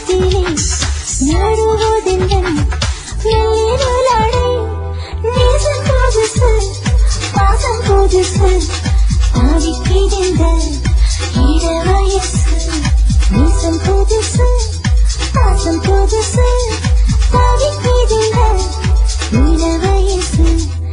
மயக்கத்திலே நடுவதெந்தன் வெள்ளிருளாடை நேசம் புதுசு பாசம் புதுசு தாவிக்கிடந்த இட வயசு நேசம் புதுசு பாசம் புதுசு தாவிக்கிடந்த இட வயசு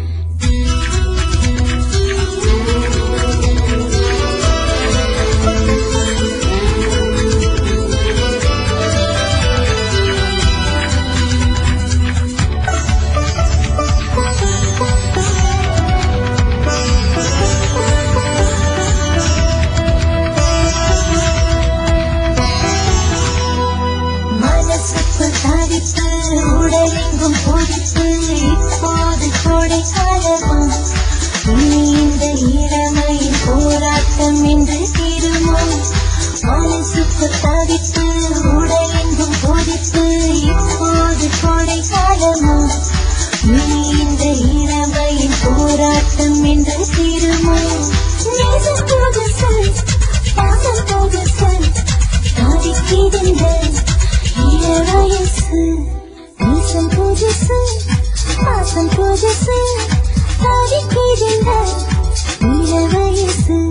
மனசுக்குள் தவிப்பு உடலெங்கும் பொதிப்பு இப்போது கோடை காலமா இனி இந்த இளமையின் போராட்டம் என்று தீருமா மனசுக்குள் தவிப்பு உடலெங்கும் பொதிப்பு இப்போது கோடை காலமா இனி இந்த இளமையின் போராட்டம் என்று தீருமா நேசம் புதுசு பாசம் புதுசு தாவிக்கிடந்த இளவயசு நேசம் புதுசு பாசம் புதுசு தாவிக்கிடந்த இளவயசு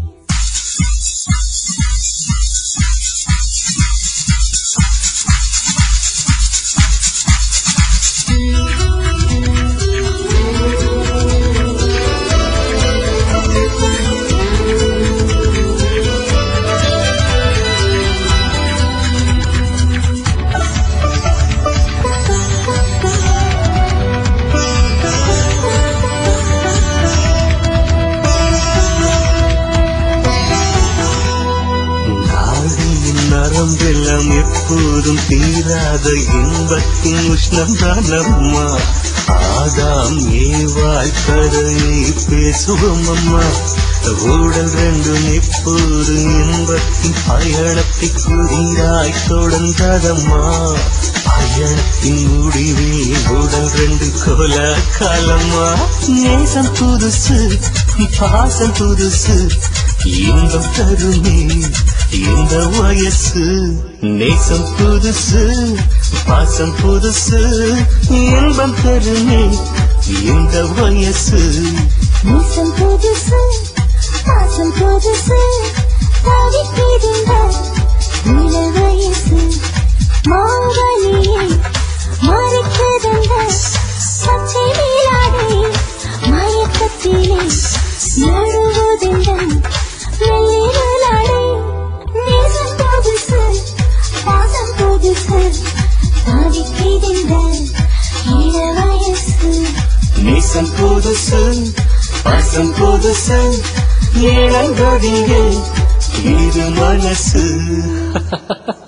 நாடியின் நரம்பெல்லாம் எப்போதும் தீராத இன்பத்தின் உஷ்ணம் தானம்மா ஆதாம் ஏவாள் கதையை பேசுவோம் அம்மா ஊடல் ரெண்டும் எப்போது இன்பத்தின் பயணத்தை புதிராய் தொடர்ந்ததம்மா பயணத்தின் முடிவில் உடல் ரெண்டு கோல காலம்மா நேசம் புதுசு பாசம் புதுசு இன்பம் தருமே இந்த வயசு நேசம் புதுசு பாசம் புதுசு இன்பம் தருமே இந்த வயசு நேசம் புதுசு பாசம் புதுசு தாவிக்கிடந்த இளவயசு மாங்கனியை மறைக்கதந்த பச்சை நீலாடை மயக்கத்திலே நடுவதெந்தன் வெள்ளிருளாடை நேசம் புதுசு பாசம் புதுசு தாவிக்கிடந்த இளவயசு நேசம் புதுசு பாசம் புதுசு இளங்கொடியே இது மனசு